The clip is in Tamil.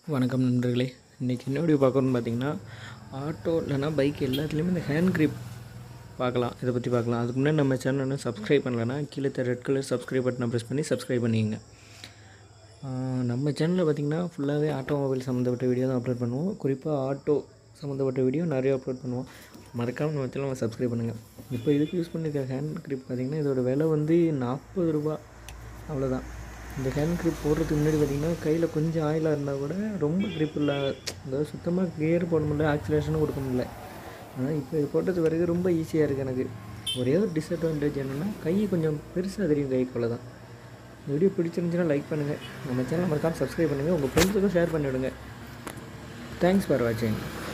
வணக்கம் நண்பர்களே இன்றைக்கி என்ன வீடியோ பார்க்குறோன்னு பார்த்தீங்கன்னா ஆட்டோ இல்லைனா பைக் எல்லாத்துலேயுமே இந்த ஹேண்ட் grip பார்க்கலாம் இதை பற்றி பார்க்கலாம் அதுக்கு முன்னாடி நம்ம சேனல் இன்னும் சப்ஸ்கிரைப் பண்ணலன்னா கீழே ரெட் கலர் சப்ஸ்கிரைப் பட்டனை ப்ரெஸ் பண்ணி சப்ஸ்கிரைப் பண்ணிக்கங்க ஆஹ் நம்ம சேனலில் பார்த்திங்கன்னா ஃபுல்லாகவே ஆட்டோமொபைல் சம்மந்தப்பட்ட வீடியோ தான் அப்லோட் பண்ணுவோம் குறிப்பாக ஆட்டோ சம்மந்தப்பட்ட வீடியோ நிறைய அப்லோட் பண்ணுவோம் மறக்காமல் நம்ம சேனலை சப்ஸ்கிரைப் பண்ணுங்கள் இப்போ இதுக்கு யூஸ் பண்ணியிருக்க ஹேண்ட் grip பார்த்திங்கன்னா இதோட விலை வந்து நாற்பது ரூபா அவ்வளோதான் இந்த ஹேண்ட் grip போடுறதுக்கு முன்னாடி பார்த்திங்கன்னா கையில் கொஞ்சம் ஆயிலாக இருந்தால் கூட ரொம்ப grip இல்லை அதாவது சுத்தமாக கியர் போட முடியல ஆக்சிலேஷனும் கொடுக்க முடியல ஆனால் இப்போ இது போட்டது பிறகு ரொம்ப ஈஸியாக இருக்குது எனக்கு ஒரே ஒரு டிஸ்அட்வான்டேஜ் என்னென்னா கை கொஞ்சம் பெருசாக தெரியும் கைக்குள்ளே தான் இந்த வீடியோ பிடிச்சிருந்துச்சுன்னா லைக் பண்ணுங்கள் நம்ம சேனல் மறக்காமல் சப்ஸ்கிரைப் பண்ணுங்கள் உங்கள் ஃப்ரெண்ட்ஸுக்கும் ஷேர் பண்ணி விடுங்க தேங்க்ஸ் ஃபார் வாட்சிங்